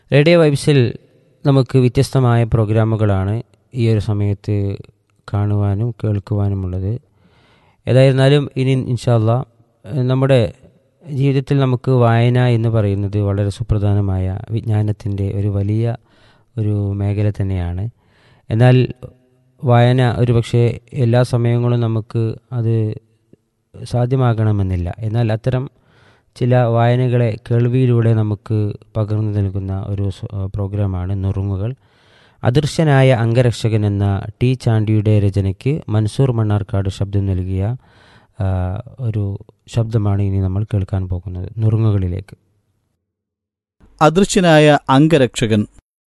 radio വൈബ്സിൽ നമുക്ക് വ്യത്യസ്തമായ പ്രോഗ്രാമുകളാണ് ഈ ഒരു സമയത്ത് കാണുവാനും കേൾക്കുവാനുമുള്ളത് ഏതായിരുന്നാലും ഇനി ഇൻഷാല്ല നമ്മുടെ ജീവിതത്തിൽ നമുക്ക് വായന എന്ന് പറയുന്നത് വളരെ സുപ്രധാനമായ വിജ്ഞാനത്തിൻ്റെ ഒരു വലിയ ഒരു മേഖല തന്നെയാണ് എന്നാൽ വായന ഒരു പക്ഷേ എല്ലാ സമയങ്ങളും നമുക്ക് അത് സാധ്യമാകണമെന്നില്ല എന്നാൽ അത്തരം ചില വായനകളെ കേൾവിയിലൂടെ നമുക്ക് പകർന്നു നൽകുന്ന ഒരു പ്രോഗ്രാമാണ് നുറുങ്ങുകൾ അദൃശ്യനായ അംഗരക്ഷകൻ എന്ന ടി ചാണ്ടിയുടെ രചനയ്ക്ക് മൻസൂർ മണ്ണാർക്കാട് ശബ്ദം നൽകിയ ഒരു ശബ്ദമാണ് ഇനി നമ്മൾ കേൾക്കാൻ പോകുന്നത് നുറുങ്ങുകളിലേക്ക് അദൃശ്യനായ അംഗരക്ഷകൻ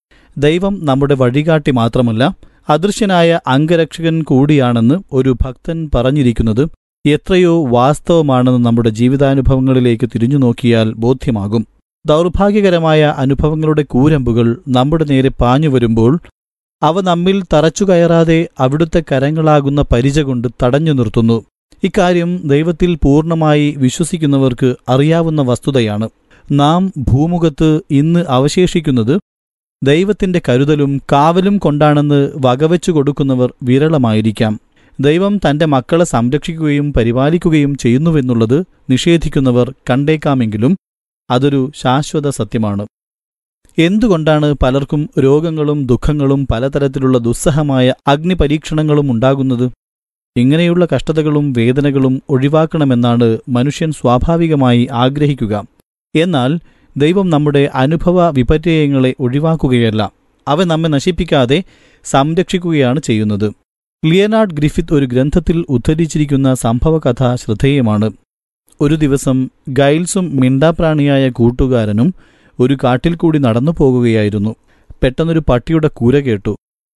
ദൈവം നമ്മുടെ വഴികാട്ടി മാത്രമല്ല അദൃശ്യനായ അംഗരക്ഷകൻ കൂടിയാണെന്ന് ഒരു ഭക്തൻ പറഞ്ഞിരിക്കുന്നത് എത്രയോ വാസ്തവമാണെന്ന് നമ്മുടെ ജീവിതാനുഭവങ്ങളിലേക്ക് തിരിഞ്ഞു നോക്കിയാൽ ബോധ്യമാകും ദൗർഭാഗ്യകരമായ അനുഭവങ്ങളുടെ കൂരമ്പുകൾ നമ്മുടെ നേരെ പാഞ്ഞു വരുമ്പോൾ അവ നമ്മിൽ തറച്ചു കയറാതെ അവിടുത്തെ കരങ്ങളാകുന്ന പരിച കൊണ്ട് തടഞ്ഞു നിർത്തുന്നു ഇക്കാര്യം ദൈവത്തിൽ പൂർണ്ണമായി വിശ്വസിക്കുന്നവർക്ക് അറിയാവുന്ന വസ്തുതയാണ് നാം ഭൂമുഖത്ത് ഇന്ന് അവശേഷിക്കുന്നത് ദൈവത്തിന്റെ കരുതലും കാവലും കൊണ്ടാണെന്ന് വകവെച്ചു കൊടുക്കുന്നവർ വിരളമായിരിക്കാം ദൈവം തന്റെ മക്കളെ സംരക്ഷിക്കുകയും പരിപാലിക്കുകയും ചെയ്യുന്നുവെന്നുള്ളത് നിഷേധിക്കുന്നവർ കണ്ടേക്കാമെങ്കിലും അതൊരു ശാശ്വത സത്യമാണ് എന്തുകൊണ്ടാണ് പലർക്കും രോഗങ്ങളും ദുഃഖങ്ങളും പലതരത്തിലുള്ള ദുസ്സഹമായ അഗ്നിപരീക്ഷണങ്ങളും ഉണ്ടാകുന്നത് ഇങ്ങനെയുള്ള കഷ്ടതകളും വേദനകളും ഒഴിവാക്കണമെന്നാണ് മനുഷ്യൻ സ്വാഭാവികമായി ആഗ്രഹിക്കുക എന്നാൽ ദൈവം നമ്മുടെ അനുഭവ വിപര്യങ്ങളെ ഒഴിവാക്കുകയല്ല അവ നമ്മെ നശിപ്പിക്കാതെ സംരക്ഷിക്കുകയാണ് ചെയ്യുന്നത് ലിയനാർഡ് ഗ്രിഫിത്ത് ഒരു ഗ്രന്ഥത്തിൽ ഉദ്ധരിച്ചിരിക്കുന്ന സംഭവകഥ ശ്രദ്ധേയമാണ് ഒരു ദിവസം ഗൈൽസും മിണ്ടാപ്രാണിയായ കൂട്ടുകാരനും ഒരു കാട്ടിൽ കൂടി നടന്നു പോകുകയായിരുന്നു പെട്ടെന്നൊരു പട്ടിയുടെ കൂര കേട്ടു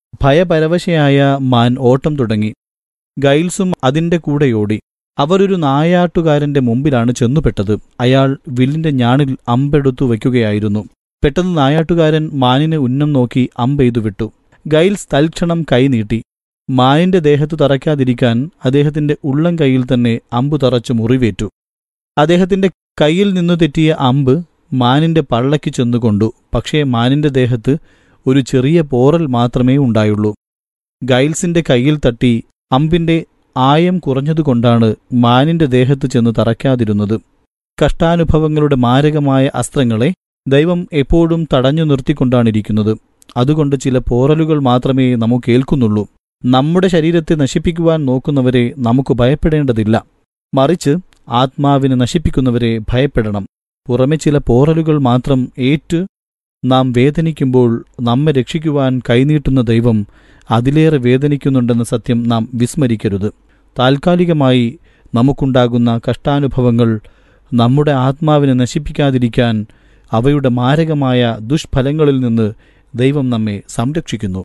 ഭയപരവശയായ മാൻ ഓട്ടം തുടങ്ങി ഗൈൽസും അതിന്റെ കൂടെയോടി അവരൊരു നായാട്ടുകാരന്റെ മുമ്പിലാണ് ചെന്നുപെട്ടത് അയാൾ വില്ലിന്റെ ഞാണിൽ അമ്പെടുത്തു വയ്ക്കുകയായിരുന്നു പെട്ടെന്ന് നായാട്ടുകാരൻ മാനിനെ ഉന്നം നോക്കി അമ്പെയ്തു വിട്ടു ഗൈൽസ് തൽക്ഷണം കൈനീട്ടി മാനിന്റെ ദേഹത്തു തറയ്ക്കാതിരിക്കാൻ അദ്ദേഹത്തിന്റെ ഉള്ളം കൈയിൽ തന്നെ അമ്പു തറച്ചു മുറിവേറ്റു അദ്ദേഹത്തിന്റെ കയ്യിൽ നിന്നു തെറ്റിയ അമ്പ് മാനിന്റെ പള്ളയ്ക്ക് ചെന്നുകൊണ്ടു പക്ഷേ മാനിന്റെ ദേഹത്ത് ഒരു ചെറിയ പോറൽ മാത്രമേ ഉണ്ടായുള്ളൂ ഗൈൽസിന്റെ കയ്യിൽ തട്ടി അമ്പിന്റെ ആയം കുറഞ്ഞതുകൊണ്ടാണ് മാനിന്റെ ദേഹത്ത് ചെന്ന് തറയ്ക്കാതിരുന്നത് കഷ്ടാനുഭവങ്ങളുടെ മാരകമായ അസ്ത്രങ്ങളെ ദൈവം എപ്പോഴും തടഞ്ഞു നിർത്തിക്കൊണ്ടാണിരിക്കുന്നത് അതുകൊണ്ട് ചില പോറലുകൾ മാത്രമേ നമുക്ക് കേൾക്കുന്നുള്ളൂ നമ്മുടെ ശരീരത്തെ നശിപ്പിക്കുവാൻ നോക്കുന്നവരെ നമുക്ക് ഭയപ്പെടേണ്ടതില്ല മറിച്ച് ആത്മാവിനെ നശിപ്പിക്കുന്നവരെ ഭയപ്പെടണം പുറമെ ചില പോറലുകൾ മാത്രം ഏറ്റ് നാം വേദനിക്കുമ്പോൾ നമ്മെ രക്ഷിക്കുവാൻ കൈനീട്ടുന്ന ദൈവം അതിലേറെ വേദനിക്കുന്നുണ്ടെന്ന സത്യം നാം വിസ്മരിക്കരുത് താൽക്കാലികമായി നമുക്കുണ്ടാകുന്ന കഷ്ടാനുഭവങ്ങൾ നമ്മുടെ ആത്മാവിനെ നശിപ്പിക്കാതിരിക്കാൻ അവയുടെ മാരകമായ ദുഷ്ഫലങ്ങളിൽ നിന്ന് ദൈവം നമ്മെ സംരക്ഷിക്കുന്നു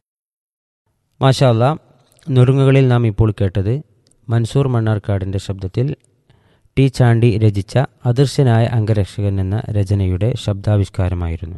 മാഷാല്ല നുറുങ്ങുകളിൽ നാം ഇപ്പോൾ കേട്ടത് മൻസൂർ മണ്ണാർക്കാടിൻ്റെ ശബ്ദത്തിൽ ടി ചാണ്ടി രചിച്ച അദൃശ്യനായ അംഗരക്ഷകൻ എന്ന രചനയുടെ ശബ്ദാവിഷ്കാരമായിരുന്നു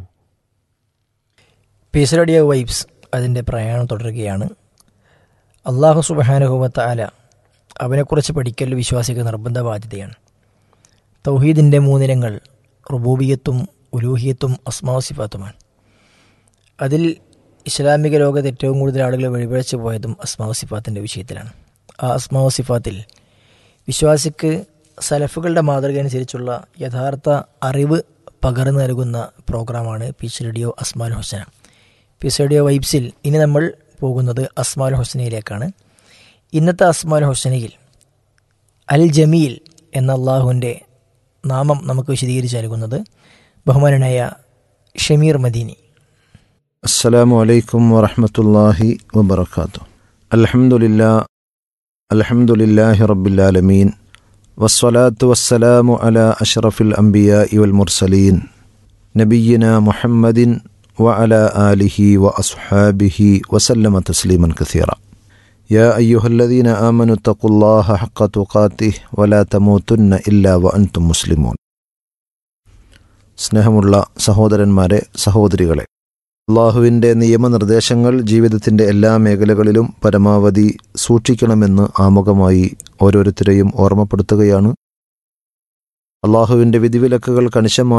പീസ് റേഡിയോ വൈബ്സ് അതിൻ്റെ പ്രയാണം തുടരുകയാണ് അള്ളാഹു സുബഹാനുഹുമത്ത ആല അവനെക്കുറിച്ച് പഠിക്കൽ വിശ്വാസിക്ക് നിർബന്ധ ബാധ്യതയാണ് തൗഹീദിൻ്റെ മൂന്നിനങ്ങൾ റുബൂബിയത്തും ഉലൂഹിയത്തും അസ്മാസിഫാത്തുമാണ് അതിൽ ഇസ്ലാമിക ലോകത്ത് ഏറ്റവും കൂടുതൽ ആളുകൾ വഴിപഴച്ചു പോയതും അസ്മാവ് സിഫാത്തിൻ്റെ വിഷയത്തിലാണ് ആ അസ്മാവ് സിഫാത്തിൽ വിശ്വാസിക്ക് സലഫുകളുടെ മാതൃക അനുസരിച്ചുള്ള യഥാർത്ഥ അറിവ് പകർന്നു നൽകുന്ന പ്രോഗ്രാമാണ് peace radio Asmal Husna peace radio വൈബ്സിൽ ഇനി നമ്മൾ പോകുന്നത് അസ്മാൽ ഹുസനയിലേക്കാണ് ഇന്നത്തെ അസ്മാൽ ഹുസനയിൽ അൽ ജമീൽ എന്ന അള്ളാഹുവിൻ്റെ നാമം നമുക്ക് വിശദീകരിച്ച് നൽകുന്നത് ബഹുമാനായ ഷമീർ മദീനി السلام عليكم ورحمة الله وبركاته الحمد لله الحمد لله رب العالمين والصلاة والسلام على أشرف الأنبياء والمرسلين نبينا محمد وعلى آله وأصحابه وسلم تسليما كثيرا يا أيها الذين آمنوا اتقوا الله حق تقاته ولا تموتن إلا وأنتم مسلمون സ്നേഹമുള്ള സഹോദരന്മാരെ സഹോദരികളെ അള്ളാഹുവിൻ്റെ നിയമനിർദ്ദേശങ്ങൾ ജീവിതത്തിൻ്റെ എല്ലാ മേഖലകളിലും പരമാവധി സൂക്ഷിക്കണമെന്ന് ആമുഖമായി ഓരോരുത്തരെയും ഓർമ്മപ്പെടുത്തുകയാണ് അള്ളാഹുവിൻ്റെ വിധിവിലക്കുകൾ കണിശമായി